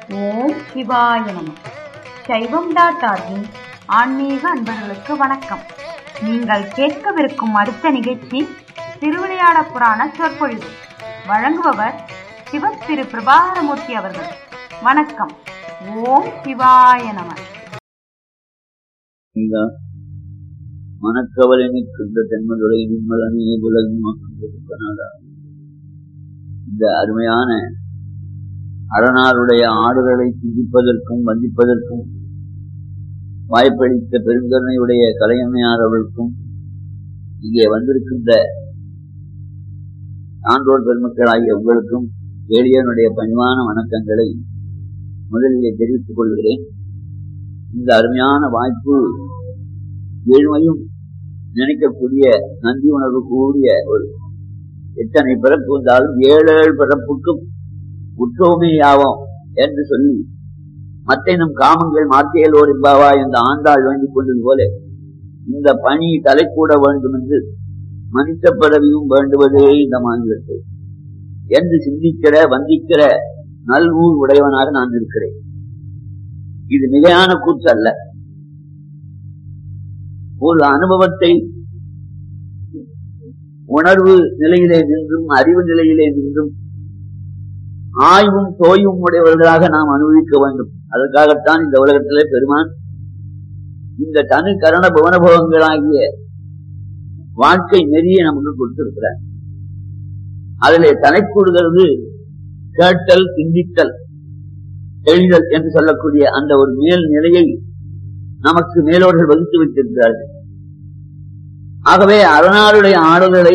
ஓம் சிவாய நம சைவம் டாட் ஆர்கின் ஆன்மீக அன்பர்களுக்கு வணக்கம் நீங்கள் கேட்கவிருக்கும் அடுத்த நிகழ்ச்சி திருவிளையாட புராண சொற்பொழிவு வழங்குபவர் சிவ திரு பிரபாகரமூர்த்தி அவர்கள் வணக்கம் ஓம் சிவாய நம இந்த மனக்கவலை நிற்கின்ற தென்மதுரை நிம்மலனே உலகம் மக்கள் இந்த அருமையான அரணாருடைய ஆடுகளை சிந்திப்பதற்கும் வந்திப்பதற்கும் வாய்ப்பளித்த பெருங்கருணையுடைய கலையம்மையார் அவர்களுக்கும் இங்கே வந்திருக்கின்ற சான்றோர் பெருமக்கள் ஆகிய உங்களுக்கும் ஏழியனுடைய பணிவான வணக்கங்களை முதலிலே தெரிவித்துக் கொள்கிறேன் இந்த அருமையான வாய்ப்பு ஏழ்மையும் நினைக்கக்கூடிய நன்றி உணர்வு கூடிய ஒரு எத்தனை பிறப்பு வந்தாலும் ஏழு ஏழு பிறப்புக்கும் உற்றோமையாவோம் என்று சொல்லி மற்ற நம் காமங்கள் மாத்தியலோர் என்பாவா என்ற ஆண்டாள் வேண்டிக் கொண்டது போல இந்த பணி தலைக்கூட வேண்டும் என்று மனித பிறவியும் வேண்டுவதே இந்த மாநிலத்தை என்று சிந்திக்கிற வந்திக்கிற நல்நூல் உடையவனாக நான் இருக்கிறேன் இது மிகையான கூற்று அல்ல ஒரு அனுபவத்தை உணர்வு நிலையிலே நின்றும் அறிவு நிலையிலே நின்றும் ஆய்வும் தோயும் உடையவர்களாக நாம் அனுபவிக்க வேண்டும் அதற்காகத்தான் இந்த உலகத்திலே பெருமான் இந்த தனி கரண புவனபோகங்களாகிய வாழ்க்கை நெறியை நமக்கு கொடுத்திருக்கிறார் அதிலே தலைக்கூடுகிறது கேட்டல் சிந்தித்தல் எழிதல் என்று சொல்லக்கூடிய அந்த ஒரு மேல் நிலையை நமக்கு மேலோர்கள் வகுத்து வைத்திருக்கிறார்கள் ஆகவே அரணாருடைய ஆடுகளை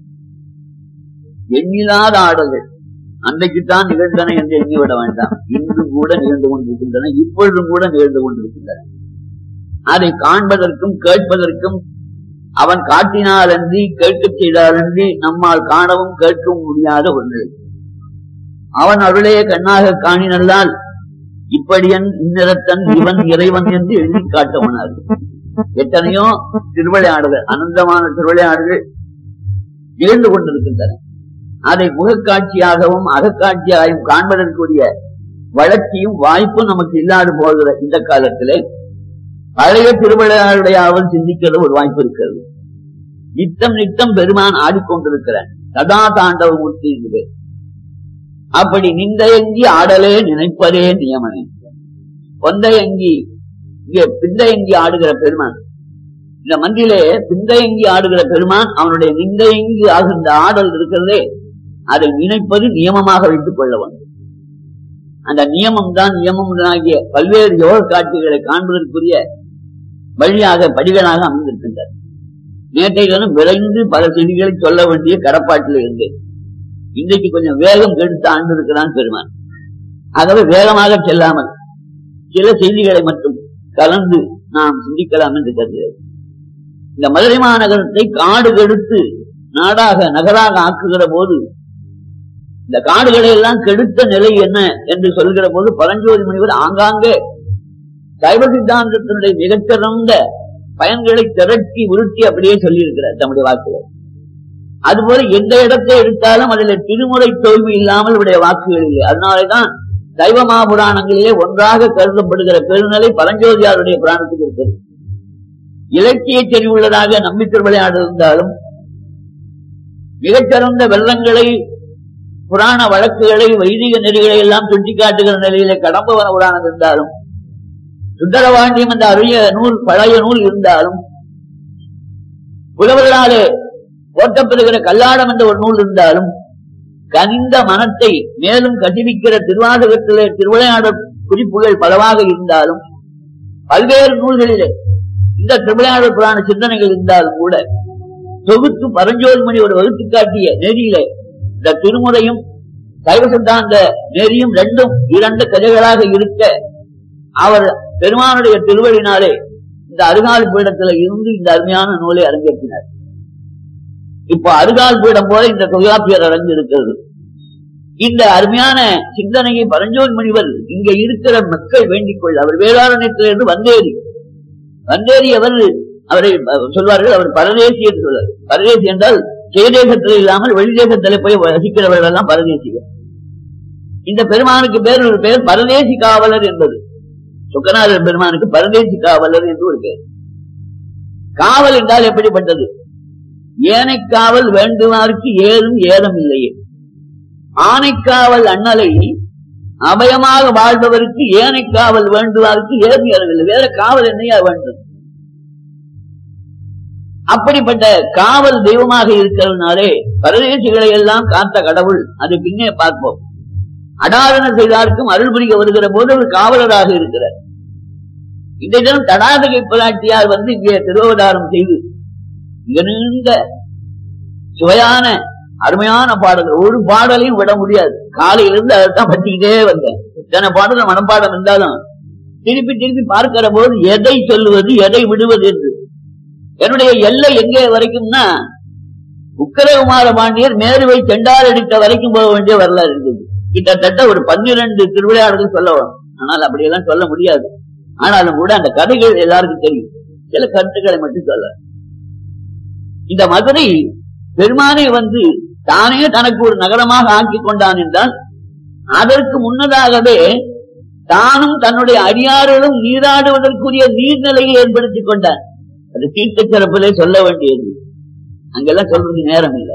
எண்ணில்லாத ஆடுகள் அன்றைக்குத்தான் நிகழ்ந்தன என்று எண்ணிவிட வேண்டாம் இன்றும் கூட நிகழ்ந்து கொண்டிருக்கின்றன இப்பொழுதும் கூட நிகழ்ந்து கொண்டிருக்கின்றன அதை காண்பதற்கும் கேட்பதற்கும் அவன் காட்டினாலன்றி கேட்கச் செய்தாலன்றி நம்மால் காணவும் கேட்கவும் முடியாத ஒன்று அவன் அருளே கண்ணாக காணினல்லால் இப்படியன் இந்நிறத்தன் இவன் இறைவன் என்று எழுதி காட்டவனார் எத்தனையோ திருவிளையாடுகள் அனந்தமான திருவிளையாடுகள் நிகழ்ந்து கொண்டிருக்கின்றன அதை முகக்காட்சியாகவும் அகக்காட்சியாகவும் காண்பதற்குரிய வளர்ச்சியும் வாய்ப்பும் நமக்கு இல்லாது போகிற இந்த காலத்திலே பழைய திருவிளையாடுடைய அவன் சிந்திக்கிறது ஒரு வாய்ப்பு இருக்கிறது நித்தம் நித்தம் பெருமான் ஆடிக்கொண்டிருக்கிறான் சதா தாண்டவ மூர்த்தி அப்படி நிந்தையங்கி ஆடலே நினைப்பதே நியமனே பொந்தையங்கி இங்கே பிந்தையங்கி ஆடுகிற பெருமான் இந்த மந்திலே பிந்தையங்கி ஆடுகிற பெருமான் அவனுடைய நிந்தையங்கி ஆகின்ற ஆடல் இருக்கிறதே அதை நினைப்பது நியமமாக வைத்துக் கொள்ள வேண்டும் அந்த நியமம் தான் நியமம் ஆகிய பல்வேறு யோக காட்சிகளை காண்பதற்குரிய வழியாக படிகளாக அமைந்திருக்கின்றன நேற்றைய தினம் விரைந்து பல செய்திகளை சொல்ல வேண்டிய கடப்பாட்டில் இருந்தேன் இன்றைக்கு கொஞ்சம் வேகம் கெடுத்து ஆண்டு இருக்கிறான் பெருமான் ஆகவே வேகமாக செல்லாமல் சில செய்திகளை மட்டும் கலந்து நாம் சிந்திக்கலாம் என்று கருதுகிறேன் இந்த மதுரை மாநகரத்தை காடு கெடுத்து நாடாக நகராக ஆக்குகிற போது இந்த காடுகளை எல்லாம் கெடுத்த நிலை என்ன என்று சொல்கிற போது பரஞ்சோதி முனிவர் ஆங்காங்கே சைவ சித்தாந்தத்தினுடைய மிகச்சிறந்த பயன்களை திரட்டி உருட்டி அப்படியே சொல்லியிருக்கிறார் தம்முடைய வாக்குகள் அதுபோல எந்த இடத்தை எடுத்தாலும் அதில் திருமுறை தோல்வி இல்லாமல் உடைய வாக்குகள் இல்லை அதனாலேதான் சைவமா புராணங்களிலே ஒன்றாக கருதப்படுகிற பெருநிலை பரஞ்சோதியாருடைய புராணத்துக்கு இருக்கிறது இலக்கிய செறிவுள்ளதாக நம்பிக்கை விளையாடு இருந்தாலும் மிகச்சிறந்த வெள்ளங்களை புராண வழக்குகளை வைதிக நெறிகளை எல்லாம் சுட்டிக்காட்டுகிற நிலையில கடம்பவன புராணம் இருந்தாலும் சுந்தரவாண்டியம் என்ற அரிய நூல் பழைய நூல் இருந்தாலும் புலவர்களாலே போட்டப்பெறுகிற கல்லாடம் என்ற ஒரு நூல் இருந்தாலும் கனிந்த மனத்தை மேலும் கசிவிக்கிற திருவாதகத்திலே திருவிளையாட குறிப்புகள் பலவாக இருந்தாலும் பல்வேறு நூல்களிலே இந்த திருவிளையாட புராண சிந்தனைகள் இருந்தாலும் கூட தொகுத்து பரஞ்சோதி மணி ஒரு வகுத்து காட்டிய நெறியிலே இந்த திருமுறையும் சைவ சித்தாந்த நெறியும் ரெண்டும் இரண்டு கதைகளாக இருக்க அவர் பெருமானுடைய திருவழினாலே இந்த அருகால் பீடத்துல இருந்து இந்த அருமையான நூலை அரங்கேற்றினார் இப்ப அருகால் பீடம் போல இந்த தொல்காப்பியர் அரங்கு இருக்கிறது இந்த அருமையான சிந்தனையை பரஞ்சோன் முனிவர் இங்க இருக்கிற மக்கள் வேண்டிக் கொள்ள அவர் வேளாண்மையிலிருந்து வந்தேறி வந்தேறி அவர் அவரை சொல்வார்கள் அவர் பரதேசி என்று சொல்வார் பரதேசி என்றால் ஜெயதேசத்தில் இல்லாமல் வெளிதேசத்தில் போய் வசிக்கிறவர்கள் எல்லாம் பரதேசிகள் இந்த பெருமானுக்கு பேர் ஒரு பேர் பரதேசி காவலர் என்பது சுக்கநாதர் பெருமானுக்கு பரதேசி காவலர் என்று ஒரு பேர் காவல் என்றால் எப்படிப்பட்டது ஏனைக்காவல் வேண்டுமாருக்கு ஏதும் ஏதம் இல்லையே ஆனைக்காவல் அண்ணலை அபயமாக வாழ்பவருக்கு ஏனைக்காவல் வேண்டுவாருக்கு ஏதும் ஏதும் இல்லை வேற காவல் என்னையா வேண்டும் அப்படிப்பட்ட காவல் தெய்வமாக இருக்கிறதுனாலே பரதேசிகளை எல்லாம் காத்த கடவுள் அதை பின்னே பார்ப்போம் அடாரண செய்தார்க்கும் அருள் புரிய வருகிற போது ஒரு காவலராக இருக்கிறார் இந்த தினம் தடாதகை பிராட்டியார் வந்து இங்கே திருவதாரம் செய்து மிக நீண்ட சுவையான அருமையான பாடல்கள் ஒரு பாடலையும் விட முடியாது காலையிலிருந்து அதைத்தான் பற்றிக்கிட்டே வந்தேன் இத்தனை பாடல் மனப்பாடம் இருந்தாலும் திருப்பி திருப்பி பார்க்கிற போது எதை சொல்லுவது எதை விடுவது என்று என்னுடைய எல்லை எங்கே வரைக்கும்னா உக்கரகுமார பாண்டியர் மேருவை செண்டார் அடித்த வரைக்கும் போக வேண்டிய வரலாறு இருந்தது கிட்டத்தட்ட ஒரு பன்னிரண்டு திருவிளையாடல்கள் சொல்ல வரும் ஆனால் அப்படியெல்லாம் சொல்ல முடியாது ஆனாலும் கூட அந்த கதைகள் எல்லாருக்கும் தெரியும் சில கருத்துக்களை மட்டும் சொல்ல இந்த மதுரை பெருமானை வந்து தானே தனக்கு ஒரு நகரமாக ஆக்கி கொண்டான் என்றால் அதற்கு முன்னதாகவே தானும் தன்னுடைய அடியார்களும் நீராடுவதற்குரிய நீர்நிலையை ஏற்படுத்திக் கொண்டான் அது தீர்த்த சிறப்பிலே சொல்ல வேண்டியது அங்கெல்லாம் சொல்றது நேரம் இல்லை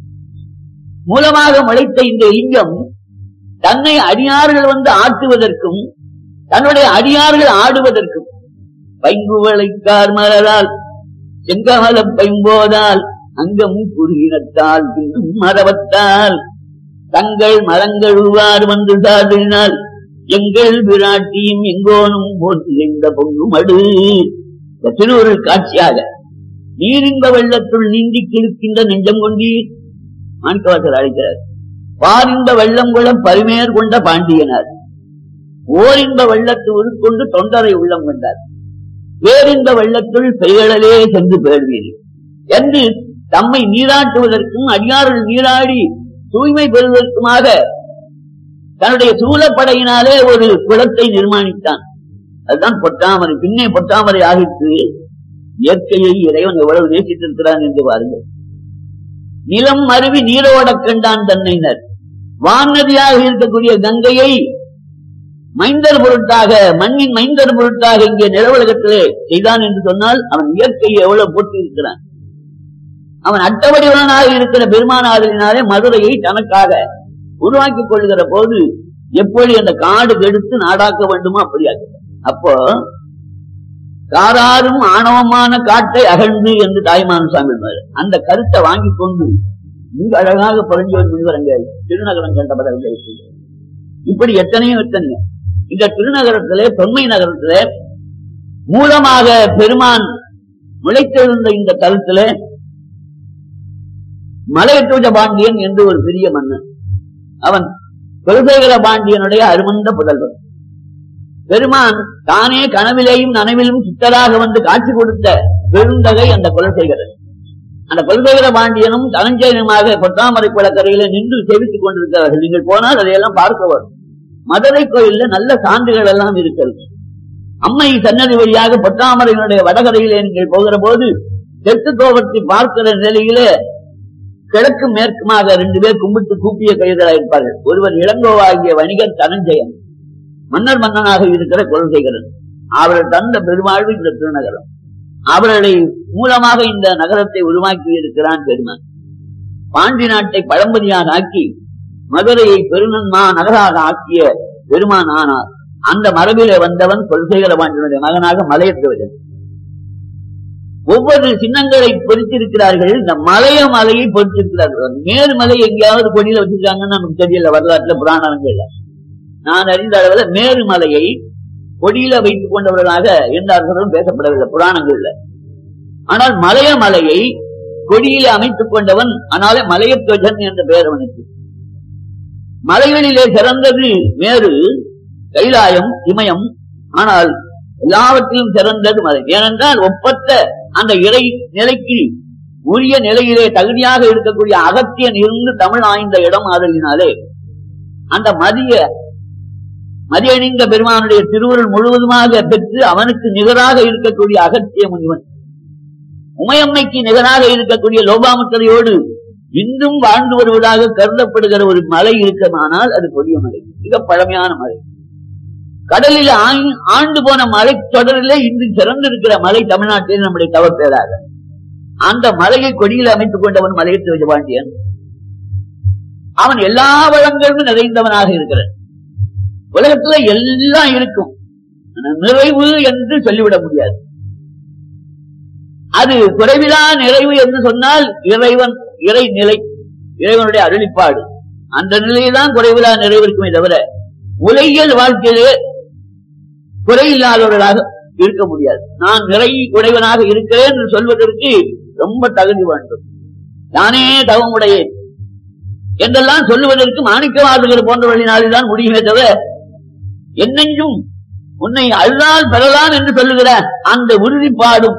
மூலமாக முளைத்த இந்த லிங்கம் தன்னை அடியார்கள் வந்து ஆட்டுவதற்கும் தன்னுடைய அடியார்கள் ஆடுவதற்கும் பைங்குவளைக்கார் மலரால் செங்கமலம் பைம்போதால் அங்கம் குறுகினத்தால் பின்னும் மரவத்தால் தங்கள் மரங்கள் உவாறு வந்து சாதினால் எங்கள் விராட்டியும் எங்கோனும் போட்டு எந்த பொங்கும் அடு இந்த திருவருள் காட்சியாக நீரின்ப வெள்ளத்துள் நீந்தி கிழக்கின்ற நெஞ்சம் கொண்டீர் மாணிக்கவாசர் அழைக்கிறார் பாரின்ப வெள்ளம் குளம் பரிமேர் கொண்ட பாண்டியனார் ஓரின்ப வெள்ளத்து உருக்கொண்டு தொண்டரை உள்ளம் கொண்டார் வேறின்ப வெள்ளத்துள் பெயழலே சென்று பேழ்வீர் என்று தம்மை நீராட்டுவதற்கும் அடியார்கள் நீராடி தூய்மை பெறுவதற்குமாக தன்னுடைய சூழப்படையினாலே ஒரு குளத்தை நிர்மாணித்தான் அதுதான் பொட்டாமரை பின்னே பொட்டாமரை ஆகிட்டு இயற்கையை இறைவன் எவ்வளவு நேசித்திருக்கிறான் என்று பாருங்கள் நிலம் அருவி நீரோட கண்டான் தன்னைனர் வானதியாக இருக்கக்கூடிய கங்கையை மைந்தர் பொருட்டாக மண்ணின் மைந்தர் பொருட்டாக இங்கே நிலவலகத்திலே செய்தான் என்று சொன்னால் அவன் இயற்கையை எவ்வளவு போட்டி இருக்கிறான் அவன் அட்டவடிவனாக இருக்கிற பெருமானாதலினாலே மதுரையை தனக்காக உருவாக்கிக் கொள்கிற போது எப்படி அந்த காடு கெடுத்து நாடாக்க வேண்டுமோ அப்படியாக்க அப்போ காராரும் ஆணவமான காட்டை அகழ்ந்து என்று தாய்மான சாமி அந்த கருத்தை வாங்கி கொண்டு மிக அழகாக புரஞ்சவர் முனிவரங்க திருநகரம் கண்டபதர்கள் இப்படி எத்தனையோ எத்தனையோ இந்த திருநகரத்திலே தொன்மை நகரத்திலே மூலமாக பெருமான் முளைத்தெழுந்த இந்த தலத்திலே மலையட்டூஜ பாண்டியன் என்று ஒரு பெரிய மன்னன் அவன் குலசேகர பாண்டியனுடைய அருமந்த புதல்வன் பெருமான் தானே கனவிலேயும் நனவிலும் சித்தராக வந்து காட்சி கொடுத்த பெருந்தகை அந்த குலசேகரன் அந்த குலசேகர பாண்டியனும் தனஞ்சயனுமாக பொத்தாமரை குளக்கரையில நின்று சேவித்துக் கொண்டிருக்கிறார்கள் நீங்கள் போனால் அதையெல்லாம் பார்க்க வரும் மதுரை கோயில்ல நல்ல சான்றுகள் எல்லாம் இருக்கிறது அம்மை சன்னதி வழியாக பொத்தாமரையினுடைய வடகரையிலே நீங்கள் போகிற போது தெற்கு கோபத்தை பார்க்கிற நிலையிலே கிழக்கு மேற்குமாக ரெண்டு பேர் கும்பிட்டு கூப்பிய கைகளாக இருப்பார்கள் ஒருவர் இளங்கோவாகிய வணிகர் தனஞ்சயன் மன்னர் மன்னனாக இருக்கிற குலசேகரன் அவர்கள் தந்த பெருமாழ்வு இந்த திருநகரம் அவர்களை மூலமாக இந்த நகரத்தை உருவாக்கி இருக்கிறான் பெருமான் பாண்டி நாட்டை பழம்பதியாக ஆக்கி மதுரையை பெருநன்மா நகராக ஆக்கிய பெருமான் ஆனார் அந்த மரபிலே வந்தவன் குலசேகர பாண்டியனுடைய மகனாக மலையற்றவன் ஒவ்வொரு சின்னங்களை பொறித்திருக்கிறார்கள் இந்த மலைய மலையை பொறித்திருக்கிறார்கள் மேல் மலை எங்கேயாவது கொடியில வச்சிருக்காங்கன்னு நமக்கு தெரியல வரலாற்றுல புராணங்கள்ல நான் அறிந்த அளவுல மேருமலையை கொடியில வைத்துக் கொண்டவர்களாக எந்த அரசரும் பேசப்படவில்லை புராணங்கள்ல ஆனால் மலைய மலையை கொடியில அமைத்துக் கொண்டவன் ஆனாலே மலையத்வஜன் என்ற பெயர் அவனுக்கு மலைகளிலே சிறந்தது மேரு கைலாயம் இமயம் ஆனால் எல்லாவற்றிலும் சிறந்தது மலை ஏனென்றால் ஒப்பற்ற அந்த இறை நிலைக்கு உரிய நிலையிலே தகுதியாக இருக்கக்கூடிய அகத்தியன் இருந்து தமிழ் ஆய்ந்த இடம் ஆதலினாலே அந்த மதிய மதியணிந்த பெருமானுடைய திருவுருள் முழுவதுமாக பெற்று அவனுக்கு நிகராக இருக்கக்கூடிய அகத்திய முனிவன் உமையம்மைக்கு நிகராக இருக்கக்கூடிய லோபாமுத்தரையோடு இன்றும் வாழ்ந்து வருவதாக கருதப்படுகிற ஒரு மலை இருக்குமானால் அது கொடிய மலை மிக பழமையான மலை கடலில் ஆய்- ஆண்டு போன மலை தொடரிலே இன்று சிறந்திருக்கிற மலை தமிழ்நாட்டில் நம்முடைய தவப்பேராக அந்த மலையை கொடியில் அமைத்துக் கொண்டவன் மலையத்து விஜயபாண்டியன் அவன் எல்லா வளங்களும் நிறைந்தவனாக இருக்கிறான் உலகத்துல எல்லாம் இருக்கும் ஆனா நிறைவு என்று சொல்லிவிட முடியாது அது குறைவிலா நிறைவு என்று சொன்னால் இறைவன் இறை நிலை இறைவனுடைய அருளிப்பாடு அந்த நிலையில்தான் குறைவிலா நிறைவு இருக்குமே தவிர உலகியல் வாழ்க்கையிலே குறையில்லாதவர்களாக இருக்க முடியாது நான் நிறை உடையவனாக இருக்கிறேன் என்று சொல்வதற்கு ரொம்ப தகுதி வேண்டும் நானே தவமுடையேன் என்றெல்லாம் சொல்லுவதற்கு மாணிக்கவாதிகள் போன்றவர்களினால்தான் முடியுமே தவிர என்னெஞ்சும் உன்னை அழுதால் பெறலாம் என்று சொல்லுகிற அந்த உறுதிப்பாடும்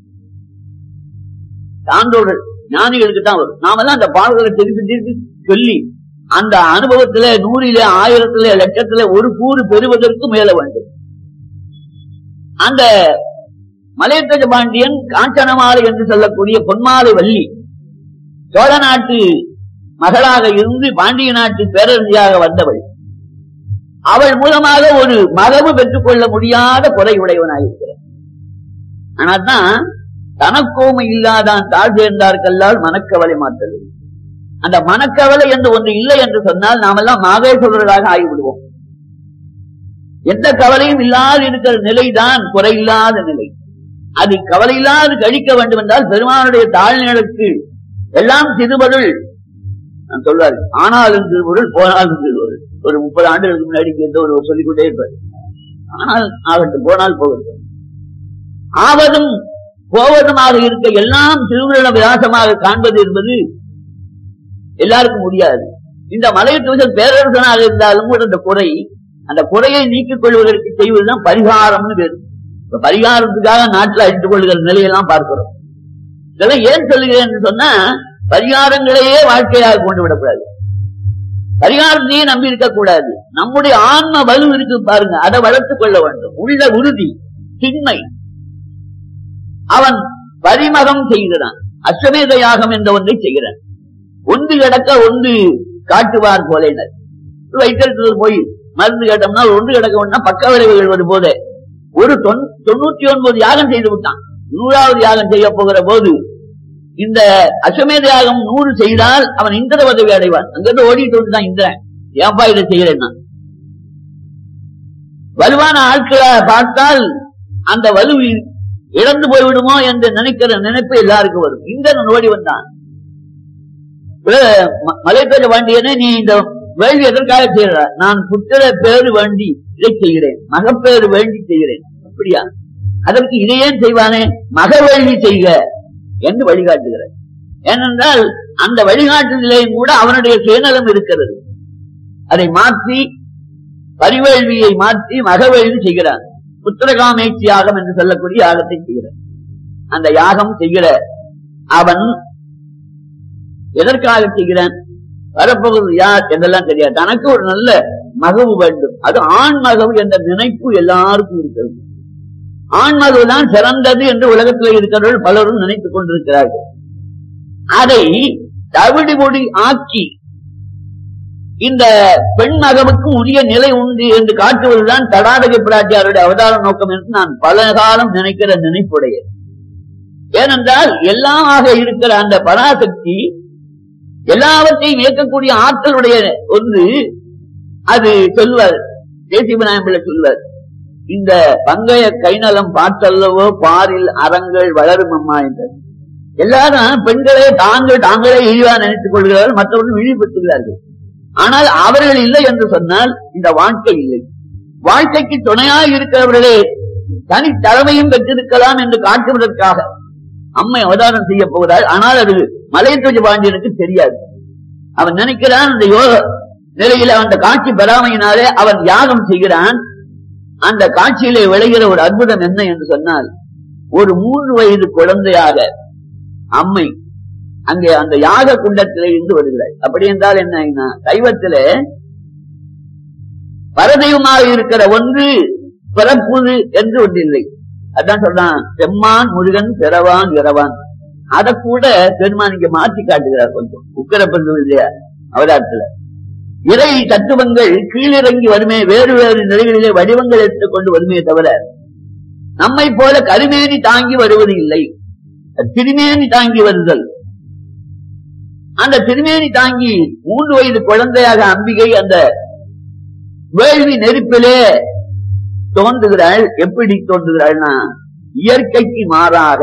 சான்றோர்கள் ஞானிகளுக்கு தான் வரும் நாமெல்லாம் அந்த பாடல்களை திருப்பி திருப்பி சொல்லி அந்த அனுபவத்திலே நூறிலே ஆயிரத்திலே லட்சத்திலே ஒரு கூறு பெறுவதற்கு மேல வேண்டும் அந்த மலையத்தஜ பாண்டியன் காஞ்சனமாலை என்று சொல்லக்கூடிய பொன்மாலை வள்ளி சோழ நாட்டு மகளாக இருந்து பாண்டிய நாட்டு பேரரசியாக வந்தவள் அவள் மூலமாக ஒரு மகவு பெற்றுக் கொள்ள முடியாத குறையுடையவனாயிருக்கிறார் ஆனாதான் தனக்கோமை இல்லாதான் தாழ் சேர்ந்தார்கல்லால் மனக்கவலை மாற்றல் அந்த மனக்கவலை என்று ஒன்று இல்லை என்று சொன்னால் நாமெல்லாம் மாகேஸ்வரர்களாக ஆகிவிடுவோம் எந்த கவலையும் இல்லாது இருக்கிற நிலைதான் குறையில்லாத நிலை அது கவலை இல்லாது கழிக்க வேண்டும் என்றால் பெருமானுடைய தாழ்நிலைக்கு எல்லாம் சிறுபொருள் நான் சொல்வார் ஆனாலும் திருப்பொருள் போனாலும் திருப்பொருள் ஒரு முப்பது ஆண்டுகளுக்கு முன்னாடி எந்த ஒரு சொல்லிக்கொண்டே இருப்பார் ஆனால் ஆகட்டும் போனால் போகட்டும் ஆவதும் போவதுமாக இருக்க எல்லாம் திருவிழா விலாசமாக காண்பது என்பது எல்லாருக்கும் முடியாது இந்த மலையத்துவசன் பேரரசனாக இருந்தாலும் கூட அந்த குறை அந்த குறையை நீக்கிக் கொள்வதற்கு செய்வதுதான் பரிகாரம்னு பேரு இப்ப பரிகாரத்துக்காக நாட்டில் அழித்துக் கொள்கிற நிலையெல்லாம் பார்க்கிறோம் இதெல்லாம் ஏன் சொல்லுகிறேன் என்று சொன்னா பரிகாரங்களையே வாழ்க்கையாக கொண்டு விடக்கூடாது பரிகாரத்தையே நம்பி இருக்க கூடாது நம்முடைய ஆன்ம வலு இருக்கு பாருங்க அதை வளர்த்துக் கொள்ள வேண்டும் உள்ள உறுதி திண்மை அவன் பரிமகம் செய்கிறான் அஸ்வமேத யாகம் என்ற ஒன்றை செய்கிறான் ஒன்று கிடக்க ஒன்று காட்டுவார் போலேனர் வைத்திருக்கிறது போய் மருந்து கேட்டோம்னா ஒன்று கிடக்க ஒன்னா பக்க விளைவுகள் வருவது போத ஒரு தொன்- தொண்ணூத்தி ஒன்பது யாகம் செய்து விட்டான் நூறாவது யாகம் செய்ய போகிற போது இந்த அஸ்வமேத யாகம் நூறு செய்தால் அவன் இந்திர பதவி அடைவான் அங்கிருந்து ஓடிட்டு வந்துதான் இந்திரன் ஏன்பா இதை செய்கிறேன் நான் வலுவான ஆட்களை பார்த்தால் அந்த வலு இழந்து போய்விடுமோ என்று நினைக்கிற நினைப்பு எல்லாருக்கும் வரும் இந்திரன் ஓடி வந்தான் மலைப்பேர வாண்டியனே நீ இந்த வேள்வி எதற்காக செய்கிற நான் புத்திர பேரு வேண்டி இதை செய்கிறேன் மகப்பேறு வேண்டி செய்கிறேன் அப்படியா அதற்கு இதையே செய்வானே மக வேள்வி செய்க என்று வழிகாட்டுகிறார் ஏனென்றால் அந்த வழிகாட்டுதலையும் கூட அவனுடைய சுயநலம் இருக்கிறது அதை மாற்றி பரிவேள்வியை மாற்றி மகவேள்வி செய்கிறான் புத்திரகாமேட்சி யாகம் என்று சொல்லக்கூடிய யாகத்தை செய்கிறான் அந்த யாகம் செய்கிற அவன் எதற்காக செய்கிறான் வரப்போவது யார் என்றெல்லாம் தெரியாது தனக்கு ஒரு நல்ல மகவு வேண்டும் அது ஆண் மகவு என்ற நினைப்பு எல்லாருக்கும் இருக்கிறது ஆண் மகவு தான் சிறந்தது என்று உலகத்தில் இருக்கிறவர்கள் பலரும் நினைத்துக் கொண்டிருக்கிறார்கள் அதை தவிடு பொடி ஆக்கி இந்த பெண் மகவுக்கும் உரிய நிலை உண்டு என்று காட்டுவதுதான் தடாடக பிராட்டியாருடைய அவதார நோக்கம் என்று நான் பல காலம் நினைக்கிற நினைப்புடைய ஏனென்றால் எல்லாமாக இருக்கிற அந்த பராசக்தி எல்லாவற்றையும் இயக்கக்கூடிய ஆற்றலுடைய ஒன்று அது சொல்வார் தேசிபநாயகம் பிள்ளை சொல்வார் இந்த பங்கைய கைநலம் பார்த்தல்லவோ பாரில் அறங்கள் வளரும் அம்மா என்றார் எல்லாரும் பெண்களே தாங்கள் தாங்களே இழிவா நினைத்துக் கொள்கிறார்கள் மற்றவர்கள் இழிவுபட்டுள்ளார்கள் ஆனால் அவர்கள் இல்லை என்று சொன்னால் இந்த வாழ்க்கை இல்லை வாழ்க்கைக்கு துணையாக இருக்கிறவர்களே தனித்தலைமையும் பெற்றிருக்கலாம் என்று காட்டுவதற்காக அம்மை அவதாரம் செய்ய போகிறாள் ஆனால் அது மலையத்துவஜ பாண்டியனுக்கு தெரியாது அவன் நினைக்கிறான் அந்த யோக நிலையில அந்த காட்சி பெறாமையினாலே அவன் யாகம் செய்கிறான் அந்த காட்சியிலே விளைகிற ஒரு அற்புதம் என்ன என்று சொன்னால் ஒரு மூன்று வயது குழந்தையாக அம்மை அங்கே அந்த யாக குண்டத்திலே இருந்து வருகிறாள் அப்படி என்றால் என்ன சைவத்திலே பரதெய்வமாக இருக்கிற ஒன்று பிறப்புது என்று ஒன்றில்லை அதான் சொல்றான் செம்மான் முருகன் பிறவான் இரவான் அதை கூட பெருமான் இங்க மாற்றி காட்டுகிறார் கொஞ்சம் உக்கரப்பந்து இல்லையா அவதாரத்துல இறை தத்துவங்கள் கீழிறங்கி வருமே வேறு வேறு நிலைகளிலே வடிவங்கள் எடுத்துக்கொண்டு வருமே தவிர நம்மை போல கருமேனி தாங்கி வருவது இல்லை திருமேனி தாங்கி வருதல் அந்த திருமேனி தாங்கி மூன்று வயது குழந்தையாக அம்பிகை அந்த வேள்வி நெருப்பிலே தோன்றுகிறாள் எப்படி தோன்றுகிறாள்னா இயற்கைக்கு மாறாக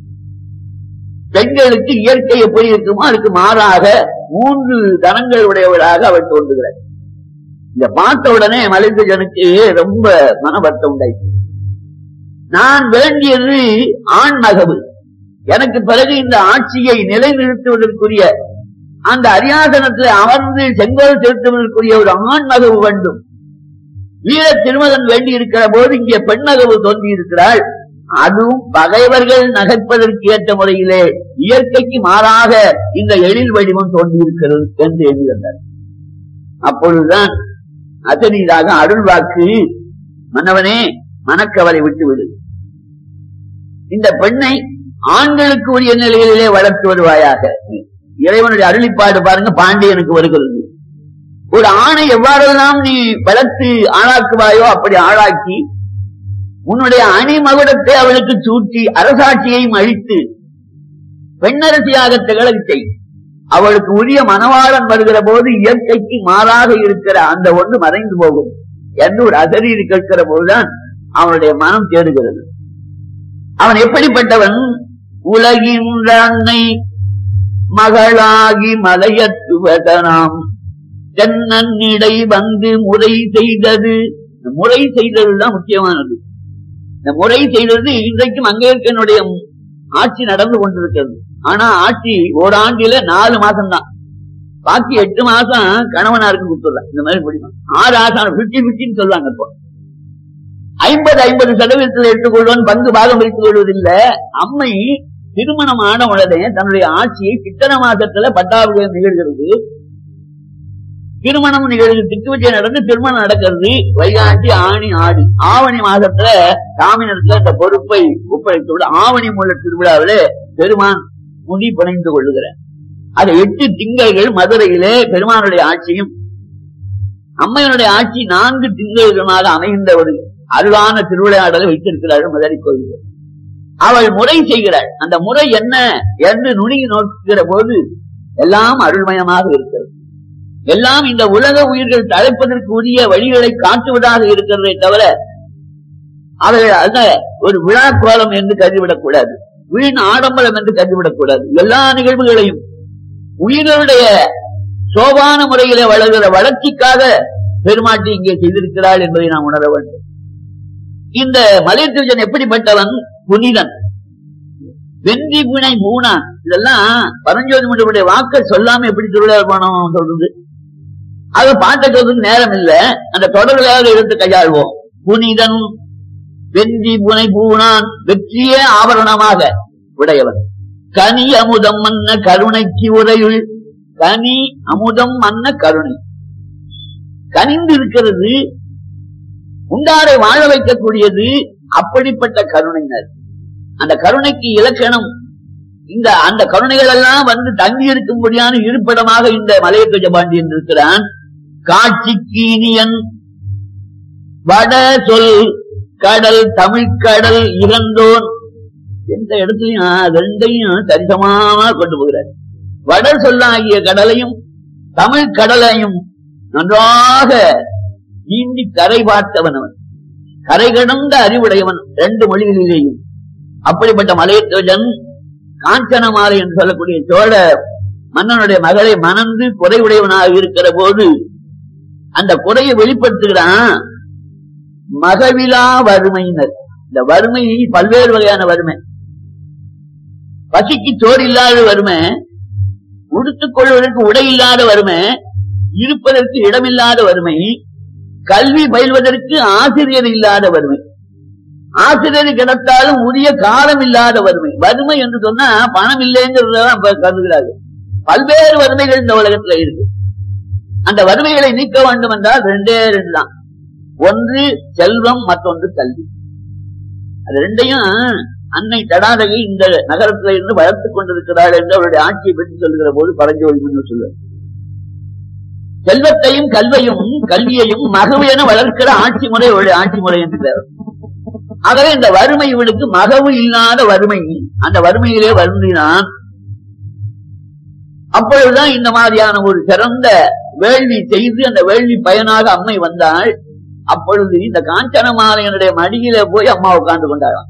பெண்களுக்கு இயற்கை எப்படி இருக்குமோ அதுக்கு மாறாக மூன்று தனங்கள் உடையவளாக அவள் தோன்றுகிறாள் இந்த பார்த்த உடனே மலைந்தஜனுக்கு ரொம்ப மன வருத்தம் உண்டாயிற்று நான் வேண்டியது ஆண் மகவு எனக்கு பிறகு இந்த ஆட்சியை நிலைநிறுத்துவதற்குரிய அந்த அரியாசனத்தில் அமர்ந்து செங்கோல் செலுத்துவதற்குரிய ஒரு ஆண் மகவு வேண்டும் வீர திருமகன் வேண்டி இருக்கிற போது இங்கே பெண் மகவு தோன்றி இருக்கிறாள் அதுவும் பகைவர்கள் நகைப்பதற்கு ஏற்ற முறையிலே இயற்கைக்கு மாறாக இந்த எழில் வடிவம் தோன்றியிருக்கிறது என்று எண்ணுகின்றார் அப்பொழுதுதான் அசரீராக அருள் வாக்கு மன்னவனே மனக்கவலை விட்டு விடு இந்த பெண்ணை ஆண்களுக்கு உரிய நிலைகளிலே வளர்த்து வருவாயாக இறைவனுடைய அருளிப்பாடு பாருங்க பாண்டியனுக்கு வருகிறது ஒரு ஆணை எவ்வாறெல்லாம் நீ வளர்த்து ஆளாக்குவாயோ அப்படி ஆளாக்கி உன்னுடைய அணிமகுடத்தை அவளுக்கு சூட்டி அரசாட்சியையும் அழித்து பெண்ணரசியாக திகழச் செய் அவளுக்கு உரிய மனவாளன் வருகிற போது இயற்கைக்கு மாறாக இருக்கிற அந்த ஒன்று மறைந்து போகும் என்று ஒரு அசரீரி கேட்கிற போதுதான் அவனுடைய மனம் தேடுகிறது அவன் எப்படிப்பட்டவன் உலகின்ற அன்னை மகளாகி மலையத்துவதனாம் தென்னன்னிடை வந்து முறை செய்தது இந்த முறை செய்ததுதான் முக்கியமானது இந்த முறை செய்தது இன்றைக்கும் அங்கேற்கனுடைய ஆட்சி நடந்து கொண்டிருக்கிறது ஆனா ஆட்சி ஓராண்டில நாலு மாசம் தான் பாக்கி எட்டு மாசம் கணவனாருக்கு கொடுத்துடலாம் இந்த மாதிரி முடியும் ஆறு ஆசம் பிப்டி பிப்டின்னு சொல்லுவாங்க இப்போ ஐம்பது ஐம்பது சதவீதத்தில் எடுத்துக்கொள்வன் பங்கு பாகம் பிரித்துக் கொள்வதில்லை அம்மை திருமணம் ஆன உடனே தன்னுடைய ஆட்சியை சித்தன மாசத்துல பட்டாபிஷேகம் நிகழ்கிறது திருமணம் நிகழ்வு திட்டுவச்சை நடந்து திருமணம் நடக்கிறது வைகாசி ஆணி ஆடி ஆவணி மாதத்துல சாமியினத்துல இந்த பொறுப்பை ஒப்படைத்து ஆவணி மூல திருவிழாவிலே பெருமான் முடி பிணைந்து கொள்ளுகிறார் அது எட்டு திங்கள்கள் மதுரையிலே பெருமானுடைய ஆட்சியும் அம்மையனுடைய ஆட்சி நான்கு திங்கள்களாக அமைந்த ஒரு அருளான திருவிளையாடலை வைத்திருக்கிறார்கள் மதுரை கோயில் அவள் முறை செய்கிறாள் அந்த முறை என்ன என்று நுணுகி நோக்குகிற போது எல்லாம் அருள்மயமாக இருக்கிறது எல்லாம் இந்த உலக உயிர்கள் தழைப்பதற்கு உரிய வழிகளை காட்டுவதாக இருக்கிறதே தவிர அவைகள் அல்ல ஒரு விழா கோலம் என்று கருதிவிடக் கூடாது வீண் ஆடம்பரம் என்று கருதிவிடக் கூடாது எல்லா நிகழ்வுகளையும் உயிர்களுடைய சோபான முறையிலே வளர்கிற வளர்ச்சிக்காக பெருமாட்டி இங்கே செய்திருக்கிறாள் என்பதை நாம் உணர வேண்டும் இந்த மலையத்திருச்சன் எப்படிப்பட்டவன் புனிதன் வெந்தி புனை பூனான் இதெல்லாம் பரஞ்சோதி முனிவருடைய வாக்க சொல்லாம எப்படி திருவிழா போனோம் சொல்றது அத பாட்ட சொல்றதுக்கு நேரம் இல்ல அந்த தொடர்களாக எடுத்து கையாள்வோம் புனிதன் வெந்தி புனை பூனான் வெற்றியே ஆபரணமாக உடையவன் கனி அமுதம் மன்ன கருணைக்கு உரையுள் கனி அமுதம் மன்ன கருணை கனிந்து இருக்கிறது உண்டாரை வாழ வைக்கக்கூடியது அப்படிப்பட்ட கருணையினர் அந்த கருணைக்கு இலக்கணம் இந்த அந்த கருணைகள் எல்லாம் வந்து தங்கி இருக்கும்படியான இருப்பிடமாக இந்த மலையத்துவ பாண்டியன் இருக்கிறான் காட்சிக்கு இனியன் வட சொல் கடல் தமிழ்கடல் இறந்தோன் எந்த இடத்துலயும் ரெண்டையும் சரிசமாக கொண்டு போகிறார் வட சொல்லாகிய கடலையும் தமிழ் கடலையும் நன்றாக நீந்தி கரை பார்த்தவன் அவன் கரை கடந்த அறிவுடையவன் ரெண்டு மொழிகளிலேயும் அப்படிப்பட்ட மலையத்துவன் காஞ்சன மாலை என்று சொல்லக்கூடிய சோழ மன்னனுடைய மகளை மணந்து குறைவுடையவனாக இருக்கிற போது அந்த குறையை வெளிப்படுத்துகிறான் மகவிலா வறுமையினர் இந்த வறுமை பல்வேறு வகையான வறுமை பசிக்கு சோறு இல்லாத வறுமை உடுத்துக் கொள்வதற்கு உடை இல்லாத வறுமை இருப்பதற்கு இடமில்லாத வறுமை கல்வி பயில்வதற்கு ஆசிரியர் இல்லாத வறுமை ஆசிரியர் கிடைத்தாலும் உரிய காலம் இல்லாத வறுமை வறுமை என்று சொன்னா பணம் இல்லைங்கிறதான் கருதுகிறார்கள் பல்வேறு வறுமைகள் இந்த உலகத்துல இருக்கு அந்த வறுமைகளை நீக்க வேண்டும் என்றால் ரெண்டே ரெண்டு தான் ஒன்று செல்வம் மற்றொன்று கல்வி அது ரெண்டையும் அன்னை தடாதகை இந்த நகரத்தில இருந்து வளர்த்துக் கொண்டிருக்கிறாள் என்று அவருடைய ஆட்சியை பற்றி சொல்லுகிற போது பரஞ்சோதி முன்னு சொல்லுவார் செல்வத்தையும் கல்வையும் கல்வியையும் மகவு என வளர்க்கிற ஆட்சி முறை ஒரு ஆட்சி முறை என்று பெயர். ஆகவே இந்த வறுமை இவனுக்கு மகவு இல்லாத வறுமை அந்த வறுமையிலே வருந்தினான் அப்பொழுதுதான் இந்த மாதிரியான ஒரு சிறந்த வேள்வி செய்து அந்த வேள்வி பயனாக அம்மை வந்தாள் அப்பொழுது இந்த காஞ்சன மாலையனுடைய மடியில போய் அம்மா உட்கார்ந்து கொண்டாராம்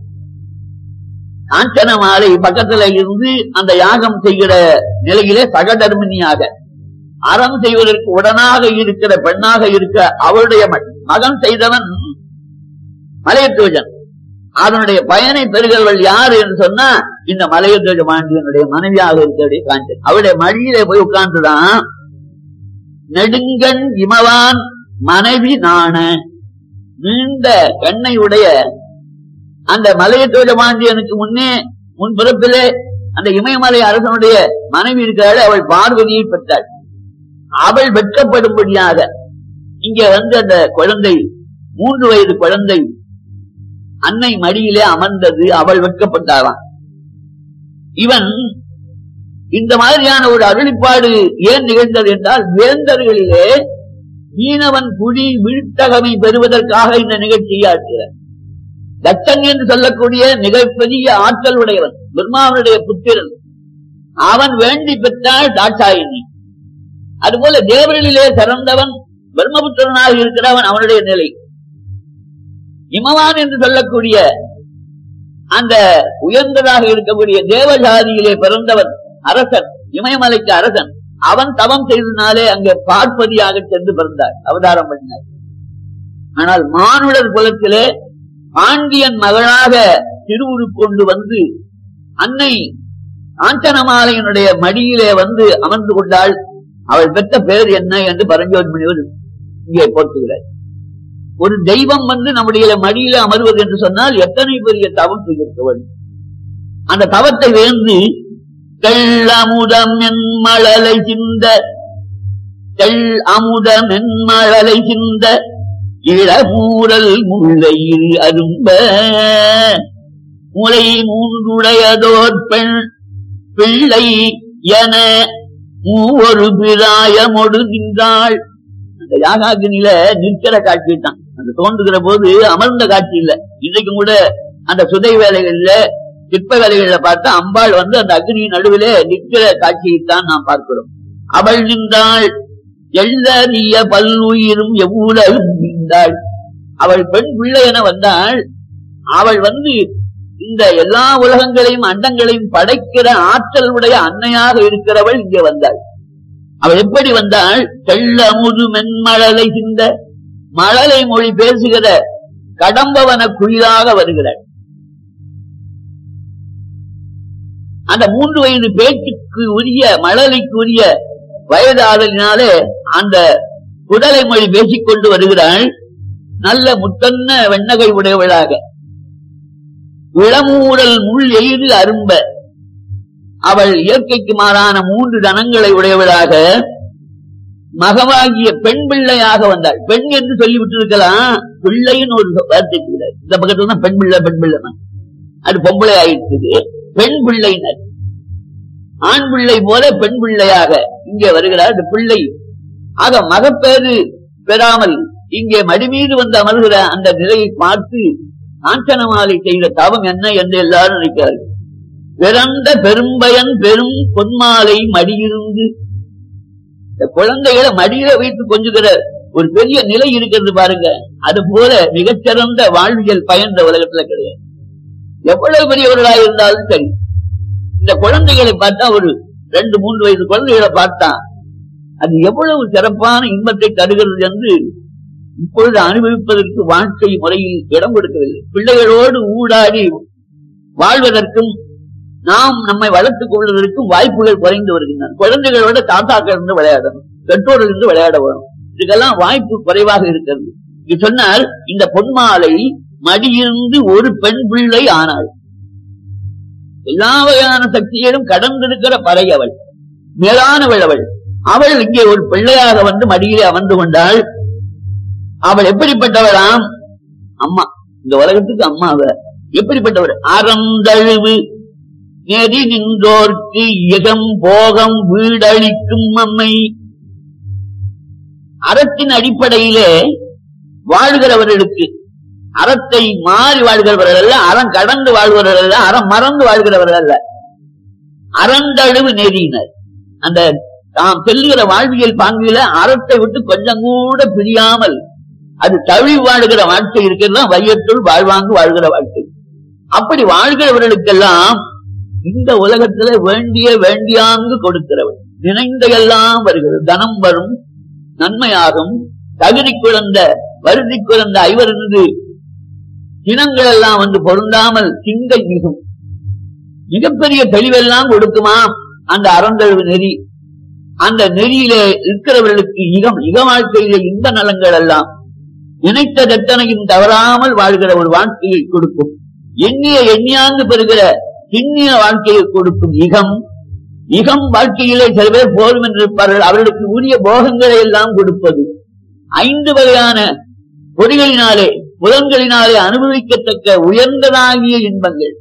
காஞ்சன மாலை பக்கத்துல இருந்து அந்த யாகம் செய்கிற நிலையிலே சகதர்மினியாக அறம் செய்வதற்கு உடனாக இருக்கிற பெண்ணாக இருக்க அவருடைய ம- மகன் செய்தவன் மலையத்துவஜன் அதனுடைய பயனை பெறுகிறவள் யார் என்று சொன்னா இந்த மலையத்துவஜ மாண்டியனுடைய மனைவியாக இருக்கக்கூடிய காஞ்சன் அவருடைய மடியிலே போய் உட்கார்ந்துதான் நெடுங்கண் இமவான் மனைவி நாண நீண்ட கண்ணை உடைய அந்த மலையத்துவஜ மாண்டியனுக்கு முன்னே முன் பிறப்பிலே அந்த இமயமலை அரசனுடைய மனைவி இருக்கிறாள் அவள் பார்வதியை பெற்றாள் அவள் வெட்கப்படும்படியாக இங்க வந்து அந்த குழந்தை மூன்று வயது குழந்தை அன்னை மடியிலே அமர்ந்தது அவள் வெட்கப்பட்டாளாம் இவன் இந்த மாதிரியான ஒரு அருளிப்பாடு ஏன் நிகழ்ந்தது என்றால் வேந்தர்களிலே மீனவன் குடி வீழ்த்தகமை பெறுவதற்காக இந்த நிகழ்ச்சியை ஆற்றுகிறார் தத்தன் என்று சொல்லக்கூடிய மிகப்பெரிய ஆற்றல் உடையவன் பிரம்மாவனுடைய புத்திரன் அவன் வேண்டி பெற்றாள் தாட்சாயினி அதுபோல தேவர்களிலே சிறந்தவன் பிரம்மபுத்திரனாக இருக்கிறவன் அவனுடைய நிலை இமவான் என்று சொல்லக்கூடிய அந்த உயர்ந்ததாக இருக்கக்கூடிய தேவஜாதியிலே பிறந்தவன் அரசன் இமயமலைக்கு அரசன் அவன் தவம் செய்தனாலே அங்கே பார்ப்பதியாக சென்று பிறந்தார் அவதாரம் பண்ணினார் ஆனால் மானுடர் குலத்திலே பாண்டியன் மகளாக திருவுருக்கொண்டு வந்து அன்னை காஞ்சனமாலையனுடைய மடியிலே வந்து அமர்ந்து கொண்டாள் அவள் பெற்ற பெயர் என்ன என்று பரஞ்சோதி முனிவர் இங்கே போற்றுகிறார் ஒரு தெய்வம் வந்து நம்முடைய மடியில அமர்வது என்று சொன்னால் எத்தனை பெரிய தவம் செய்திருக்க வேண்டும் அந்த தவத்தை வேந்து தெள் அமுதம் என் மழலை சிந்த தெள் அமுதம் என் மழலை சிந்த இளமூரல் முல்லையில் அரும்ப முலை மூன்றுடையதோர் பெண் பிள்ளை என மூவொரு பிராயமொடு நின்றாள் அந்த யாகாகினில நிற்கிற காட்சி தான் அந்த தோன்றுகிற போது அமர்ந்த காட்சி இல்ல இன்றைக்கும் கூட அந்த சுதை வேலைகள்ல சிற்ப வேலைகள்ல பார்த்தா அம்பாள் வந்து அந்த அக்னி நடுவிலே நிற்கிற காட்சியைத்தான் நாம் பார்க்கிறோம் அவள் நின்றாள் எள்ளறிய பல்லுயிரும் எவ்வளவு நின்றாள் அவள் பெண் பிள்ளை என வந்தாள் அவள் வந்து இந்த எல்லா உலகங்களையும் அண்டங்களையும் படைக்கிற ஆற்றல் உடைய அன்னையாக இருக்கிறவள் இங்கே வந்தாள் அவள் எப்படி வந்தாள் தெள்ளமுது மென்மழலை சிந்த மழலை மொழி பேசுகிற கடம்பவன குயிலாக வருகிறாள் அந்த மூன்று வயது பேச்சுக்கு உரிய மழலைக்கு உரிய வயது ஆதலினாலே அந்த குடலை மொழி பேசிக் கொண்டு வருகிறாள் நல்ல முத்தன்ன வெண்ணகை உடையவளாக இளமூடல் முள் எய்து அரும்ப அவள் இயற்கைக்கு மாறான மூன்று தனங்களை உடையவளாக மகவாகிய பெண் பிள்ளையாக வந்தாள் பெண் என்று சொல்லிவிட்டு இருக்கலாம் பிள்ளைன்னு ஒரு வார்த்தை கிடையாது இந்த பக்கத்துல தான் பெண் பிள்ளை பெண் பிள்ளை அது பொம்பளை ஆயிடுச்சு பெண் பிள்ளைனர் ஆண் பிள்ளை போல பெண் பிள்ளையாக இங்கே வருகிறார் அந்த பிள்ளை ஆக மகப்பேறு பெறாமல் இங்கே மடி மீது வந்து அமர்கிற அந்த நிலையை பார்த்து காஞ்சனமாலை செய்த தவம் என்ன என்று எல்லாரும் நினைக்கிறார்கள் பிறந்த பெரும்பயன் பெரும் பொன்மாலை மடியிருந்து இந்த குழந்தைகளை மடியில வைத்து கொஞ்சுகிற ஒரு பெரிய நிலை இருக்கிறது பாருங்க அது போல மிகச்சிறந்த வாழ்வியல் பயன் இந்த உலகத்துல கிடையாது எவ்வளவு பெரியவர்களாக இருந்தாலும் சரி இந்த குழந்தைகளை பார்த்தா ஒரு ரெண்டு மூன்று வயது குழந்தைகளை பார்த்தா அது எவ்வளவு சிறப்பான இன்பத்தை தருகிறது என்று இப்பொழுது அனுபவிப்பதற்கு வாழ்க்கை முறையில் இடம் கொடுக்கவில்லை பிள்ளைகளோடு ஊடாடி வாழ்வதற்கும் நாம் நம்மை வளர்த்துக் கொள்வதற்கும் வாய்ப்புகள் குறைந்து வருகின்றன குழந்தைகளோட தாத்தாக்கள் இருந்து விளையாடணும் பெற்றோர்கள் இருந்து விளையாட வரும் இதுக்கெல்லாம் வாய்ப்பு குறைவாக இருக்கிறது இது சொன்னால் இந்த பொன்மாலை மடியிருந்து ஒரு பெண் பிள்ளை ஆனாள் எல்லா வகையான சக்தியிலும் கடந்திருக்கிற பறை அவள் மேலானவள் அவள் அவள் இங்கே ஒரு பிள்ளையாக வந்து மடியிலே அமர்ந்து கொண்டாள் அவள் எப்படிப்பட்டவளாம் அம்மா இந்த உலகத்துக்கு அம்மா அவ எப்படிப்பட்டவர் அறந்தழுவு நெறி நின்றோர்க்கு இகம் போகம் வீடளிக்கும் அம்மை அறத்தின் அடிப்படையிலே வாழ்கிறவர்களுக்கு அறத்தை மாறி வாழ்கிறவர்கள் அல்ல அறம் கடந்து வாழ்கிறவர்கள் அல்ல அறம் மறந்து வாழ்கிறவர்கள் அல்ல அறந்தழுவு நெறியினர் அந்த தாம் செல்லுகிற வாழ்வியல் பாங்கில அறத்தை விட்டு கொஞ்சம் கூட பிரியாமல் அது தழுவி வாழ்கிற வாழ்க்கை இருக்கிறது வையத்துள் வாழ்வாங்கு வாழ்கிற வாழ்க்கை அப்படி வாழ்கிறவர்களுக்கெல்லாம் இந்த உலகத்துல வேண்டிய வேண்டியாங்கு கொடுக்கிறவள் நினைந்த எல்லாம் வருகிறது தனம் வரும் நன்மையாகும் தகுதி குழந்த வருதி குழந்த ஐவரது இனங்கள் எல்லாம் வந்து பொருந்தாமல் திங்கை மிகும் மிகப்பெரிய தெளிவெல்லாம் கொடுக்குமா அந்த அறந்தழுவு நெறி அந்த நெறியிலே இருக்கிறவர்களுக்கு இகம் இக வாழ்க்கையிலே இந்த நலங்கள் எல்லாம் நினைத்த தத்தனையும் தவறாமல் வாழ்கிற ஒரு வாழ்க்கையை கொடுக்கும் எண்ணிய எண்ணியாந்து பெறுகிற திண்ணிய வாழ்க்கையை கொடுக்கும் இகம் இகம் வாழ்க்கையிலே சில பேர் போதும் என்றிருப்பார்கள் அவர்களுக்கு உரிய போகங்களை எல்லாம் கொடுப்பது ஐந்து வகையான பொறிகளினாலே புலன்களினாலே அனுபவிக்கத்தக்க உயர்ந்ததாகிய இன்பங்கள்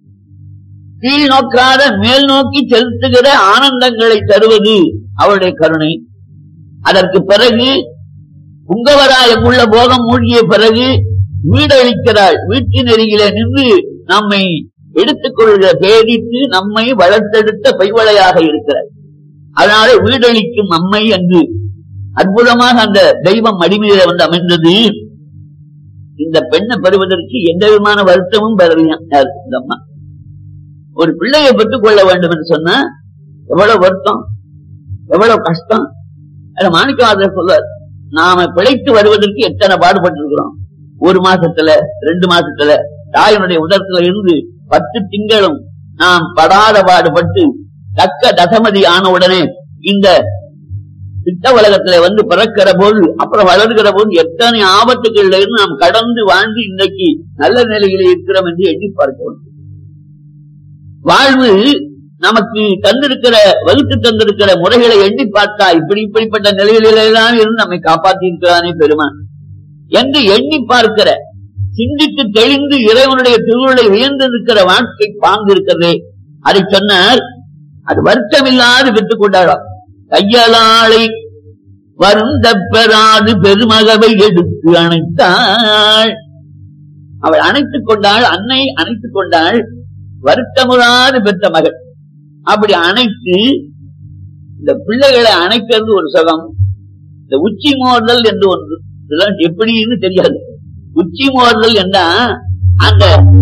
கீழ் நோக்காத மேல் நோக்கி செலுத்துகிற ஆனந்தங்களை தருவது அவருடைய கருணை அதற்கு பிறகு புங்கவராயம் உள்ள போகம் மூழ்கிய பிறகு வீடழிக்கிறாள் வீட்டின் அருகிலே நின்று நம்மை எடுத்துக்கொள்கிற பேதித்து நம்மை வளர்த்தெடுத்த பைவளையாக இருக்கிறார் அதனால வீடழிக்கும் அம்மை என்று அற்புதமாக அந்த தெய்வம் அடிமையில வந்து அமைந்தது இந்த பெண்ணை பெறுவதற்கு எந்த விதமான வருத்தமும் பெறலையாம் யார் இந்த அம்மா ஒரு பிள்ளையை பெற்றுக் கொள்ள வேண்டும் என்று சொன்னா எவ்வளவு வருத்தம் எவ்வளவு கஷ்டம் அது மாணிக்கவாதர் சொல்வார் நாம பிழைத்து வருவதற்கு எத்தனை பாடுபட்டிருக்கிறோம் ஒரு மாசத்துல ரெண்டு மாசத்துல தாயினுடைய உதரத்துல இருந்து பத்து திங்களும் நாம் படாத பாடுபட்டு தக்க தசமதி ஆன உடனே இந்த திட்ட உலகத்துல வந்து பிறக்கிற போது அப்புறம் வளர்கிற போது எத்தனை ஆபத்துகள்ல இருந்து நாம் கடந்து வாழ்ந்து இன்னைக்கு நல்ல நிலையில இருக்கிறோம் என்று எண்ணி பார்க்கிறோம் வாழ்வு நமக்கு தந்திருக்கிற வகுத்து தந்திருக்கிற முறைகளை எண்ணி பார்த்தா இப்படி இப்படிப்பட்ட நிலைகளிலெல்லாம் இருந்து நம்மை காப்பாற்றி இருக்கிறானே பெருமான் என்று எண்ணி பார்க்கிற சிந்தித்து தெளிந்து இறைவனுடைய திருவுருளை உயர்ந்திருக்கிற வாழ்க்கை பாங்கு இருக்கிறதே அதை சொன்னார் அது வருத்தமில்லாது பெற்றுக் கொண்டாராம் கையலாளை வருந்த பெறாது பெருமகவை எடுத்து அணைத்தாள் அவள் அணைத்துக் கொண்டாள் அன்னை அணைத்துக் கொண்டாள் வருத்தமுறாது பெற்ற மகள் அப்படி அணைத்து இந்த பிள்ளைகளை அணைக்கிறது ஒரு சுகம் இந்த உச்சி மோதல் என்று ஒன்று இதெல்லாம் எப்படின்னு தெரியாது உச்சி மோதல் என்ன அந்த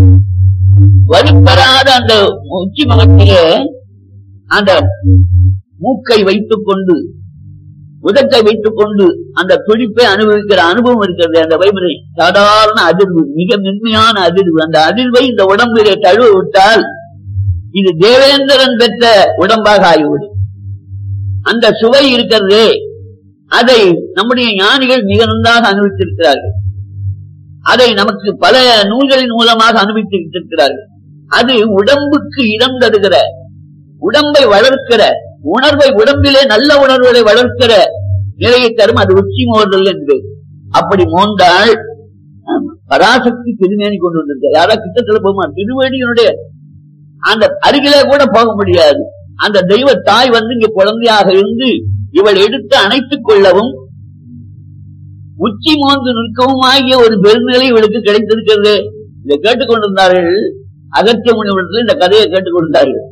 வலுப்பெறாத அந்த உச்சி முகத்திலே அந்த மூக்கை வைத்துக் கொண்டு உதட்டை வைத்துக் கொண்டு அந்த துடிப்பை அனுபவிக்கிற அனுபவம் இருக்கிறது அந்த வைபரை சாதாரண அதிர்வு மிக மென்மையான அதிர்வு அந்த அதிர்வை இந்த உடம்பிலே தழுவ விட்டால் இது தேவேந்திரன் பெற்ற உடம்பாக ஆகிவிடும் அந்த சுவை இருக்கிறதே அதை நம்முடைய ஞானிகள் மிக நன்றாக அனுபவித்திருக்கிறார்கள் அதை நமக்கு பல நூல்களின் மூலமாக அனுபவித்திருக்கிறார்கள் அது உடம்புக்கு இடம் தருகிற உடம்பை வளர்க்கிற உணர்வை உடம்பிலே நல்ல உணர்வுகளை வளர்க்கிற நிலையை தரும் அது உச்சி மோதல் என்று அப்படி மோந்தால் ஆமா, பராசக்தி திருநேனி கொண்டு வந்திருக்க யாரா கிட்டத்துல போகுமா திருவேணியனுடைய அந்த அருகிலே கூட போக முடியாது அந்த தெய்வ தாய் வந்து இங்க குழந்தையாக இருந்து இவள் எடுத்து அணைத்துக் கொள்ளவும் உச்சி மோந்து நிற்கவும் ஆகிய ஒரு பெருநிலை இவளுக்கு கிடைத்திருக்கிறது இதை கேட்டுக்கொண்டிருந்தார்கள் அகத்திய முனிவரத்தில் இந்த கதையை கேட்டுக்கொண்டிருந்தார்கள்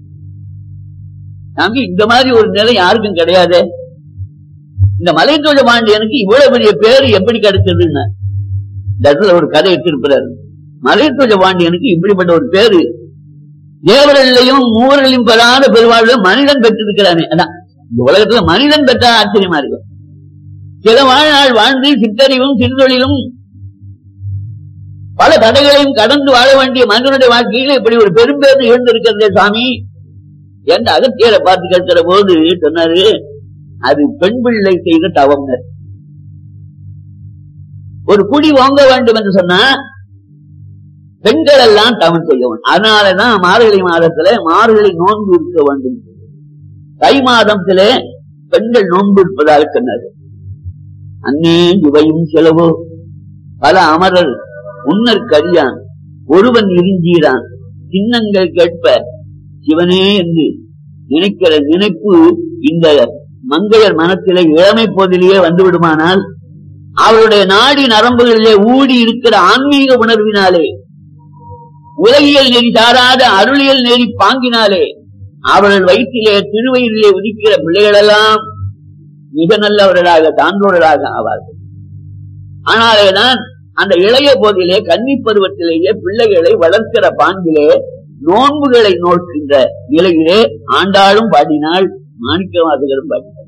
நாங்க இந்த மாதிரி ஒரு நிலை யாருக்கும் கிடையாது இந்த மலைத்தோழ பாண்டியனுக்கு இவ்வளவு பெரிய பேரு எப்படி கிடைச்சதுன்னு இந்த இடத்துல ஒரு கதை வச்சிருக்கிறார் மலைத்தோழ பாண்டியனுக்கு இப்படிப்பட்ட ஒரு பேரு தேவர்களையும் மூவர்களையும் பெறாத பெருவாழ்வு மனிதன் பெற்றிருக்கிறானே அதான் இந்த உலகத்துல மனிதன் பெற்றா ஆச்சரியமா இருக்கும் சில வாழ்நாள் வாழ்ந்து சித்தறிவும் சிறுதொழிலும் பல தடைகளையும் கடந்து வாழ வேண்டிய மனிதனுடைய வாழ்க்கையில இப்படி ஒரு பெரும்பேறு இருந்திருக்கிறதே சாமி என்று அகத்தியரை பார்த்து கேட்கிற போது சொன்னாரு அது பெண் பிள்ளை செய்த தவம் ஒரு குடி வாங்க வேண்டும் என்று சொன்னா பெண்கள் எல்லாம் தவம் செய்ய வேண்டும் அதனாலதான் மார்கழி மாதத்துல மார்கழி நோன்பு இருக்க வேண்டும் தை மாதத்திலே பெண்கள் நோன்பு இருப்பதாக சொன்னார் அன்னே இவையும் செலவோ பல அமரர் உன்னர் கரியான் ஒருவன் இருஞ்சீரான் சின்னங்கள் கேட்ப சிவனே என்று நினைக்கிற நினைப்பு இந்த மங்கையர் மனத்திலே இளமை போதிலேயே வந்து விடுமானால் அவருடைய நாடி நரம்புகளிலே ஊடி இருக்கிற ஆன்மீக உணர்வினாலே உலகியல் நெறி சாராத அருளியல் நெறி பாங்கினாலே அவர்கள் வயிற்றிலே திருவயிற்றிலே உதிக்கிற பிள்ளைகளெல்லாம் மிக நல்லவர்களாக சான்றோர்களாக ஆவார்கள் ஆனாலேதான் அந்த இளைய போதிலே கன்னி பருவத்திலேயே பிள்ளைகளை வளர்க்கிற பாங்கிலே நோன்புகளை நோக்கின்ற நிலையிலே ஆண்டாளும் பாடினாள் மாணிக்கவாசகரும் பாடினார்